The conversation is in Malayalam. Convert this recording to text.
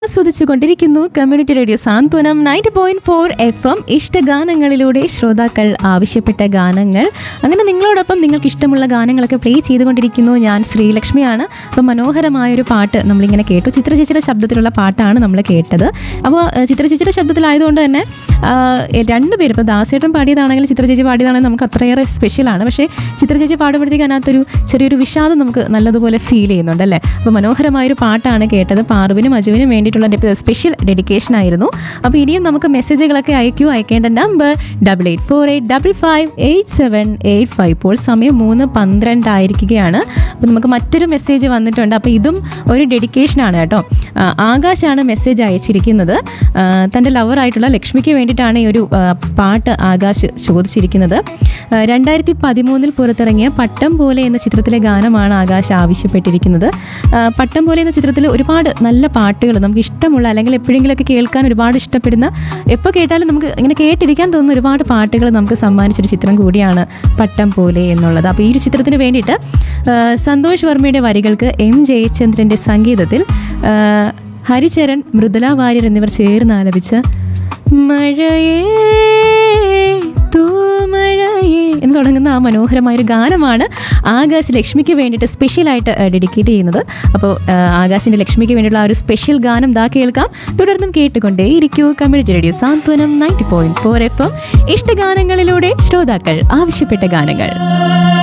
ആസ്വദിച്ചു കൊണ്ടിരിക്കുന്നു community radio Santhwanam ninety point four F M ഇഷ്ടഗാനങ്ങളിലൂടെ ശ്രോതാക്കൾ ആവശ്യപ്പെട്ട ഗാനങ്ങൾ അങ്ങനെ നിങ്ങളോടൊപ്പം നിങ്ങൾക്ക് ഇഷ്ടമുള്ള ഗാനങ്ങളൊക്കെ പ്ലേ ചെയ്തുകൊണ്ടിരിക്കുന്നു ഞാൻ ശ്രീലക്ഷ്മിയാണ് അപ്പോൾ മനോഹരമായൊരു പാട്ട് നമ്മളിങ്ങനെ കേട്ടു ചിത്ര ചേച്ചിയുടെ ശബ്ദത്തിലുള്ള പാട്ടാണ് നമ്മൾ കേട്ടത് അപ്പോൾ ചിത്ര ചേച്ചിയുടെ ശബ്ദത്തിലായതുകൊണ്ട് തന്നെ ആ, രണ്ടുപേരും ഇപ്പോൾ ദാസേട്ടൻ പാടിയതാണെങ്കിലും ചിത്ര ചേച്ചി പാടിയതാണെങ്കിൽ നമുക്ക് അത്രയേറെ സ്പെഷ്യലാണ് പക്ഷേ ചിത്ര ചേച്ചി പാടുമ്പോഴത്തേക്ക് അതിനകത്തൊരു ചെറിയൊരു വിഷാദം നമുക്ക് നല്ലതുപോലെ ഫീൽ ചെയ്യുന്നുണ്ട് അല്ലേ അപ്പോൾ മനോഹരമായൊരു പാട്ടാണ് കേട്ടത് പാർവിനും അജുവിനും വേണ്ടിയിട്ടുള്ള സ്പെഷ്യൽ ഡെഡിക്കേഷൻ ആയിരുന്നു അപ്പോൾ ഇനിയും നമുക്ക് മെസ്സേജുകളൊക്കെ അയക്കൂ അയക്കേണ്ട number double eight four eight double five eight seven eight five ഇപ്പോൾ സമയം മൂന്ന് പന്ത്രണ്ടായിരിക്കുകയാണ് അപ്പോൾ നമുക്ക് മറ്റൊരു മെസ്സേജ് വന്നിട്ടുണ്ട് അപ്പോൾ ഇതും ഒരു ഡെഡിക്കേഷനാണ് കേട്ടോ ആ, ആകാശാണ് മെസ്സേജ് അയച്ചിരിക്കുന്നത് ആ, തൻ്റെ ലവറായിട്ടുള്ള ലക്ഷ്മിക്ക് വേണ്ടിയിട്ടാണ് ഈ ഒരു ആ, പാട്ട് ആകാശ് ചോദിച്ചിരിക്കുന്നത് ആ, രണ്ടായിരത്തി പതിമൂന്നിൽ പുറത്തിറങ്ങിയ പട്ടം പോലെ എന്ന ചിത്രത്തിലെ ഗാനമാണ് ആകാശ് ആവശ്യപ്പെട്ടിരിക്കുന്നത് ആ, പട്ടം പോലെ എന്ന ചിത്രത്തിൽ ഒരുപാട് നല്ല പാട്ടുകൾ നമുക്ക് ഇഷ്ടമുള്ള അല്ലെങ്കിൽ എപ്പോഴെങ്കിലുമൊക്കെ കേൾക്കാൻ ഒരുപാട് ഇഷ്ടപ്പെടുന്ന എപ്പോൾ കേട്ടാലും നമുക്ക് ഇങ്ങനെ കേട്ടിരിക്കാൻ തോന്നുന്ന ഒരുപാട് പാട്ടുകൾ നമുക്ക് സമ്മാനിച്ചൊരു ചിത്രം കൂടിയാണ് പട്ടം പോലെ എന്നുള്ളത് അപ്പോൾ ഈ ഒരു ചിത്രത്തിന് വേണ്ടിയിട്ട് ആ, സന്തോഷ് വർമ്മയുടെ വരികൾക്ക് എം ജയചന്ദ്രൻ്റെ സംഗീതത്തിൽ ആ, ഹരിചരൺ മൃദുല വാര്യർ എന്നിവർ ചേർന്ന് ആലപിച്ച മഴയേ തൂമഴയേ എന്ന് തുടങ്ങുന്ന ആ മനോഹരമായൊരു ഗാനമാണ് ആകാശ് ലക്ഷ്മിക്ക് വേണ്ടിയിട്ട് സ്പെഷ്യലായിട്ട് ഡെഡിക്കേറ്റ് ചെയ്യുന്നത് അപ്പോൾ ആകാശിൻ്റെ ലക്ഷ്മിക്ക് വേണ്ടിയുള്ള ആ ഒരു സ്പെഷ്യൽ ഗാനം ദാ കേൾക്കാം തുടർന്നും കേട്ടുകൊണ്ടേ ഇരിക്കൂ community radio Santhwanam ninety point four F M ഇഷ്ടഗാനങ്ങളിലൂടെ ശ്രോതാക്കൾ ആവശ്യപ്പെട്ട ഗാനങ്ങൾ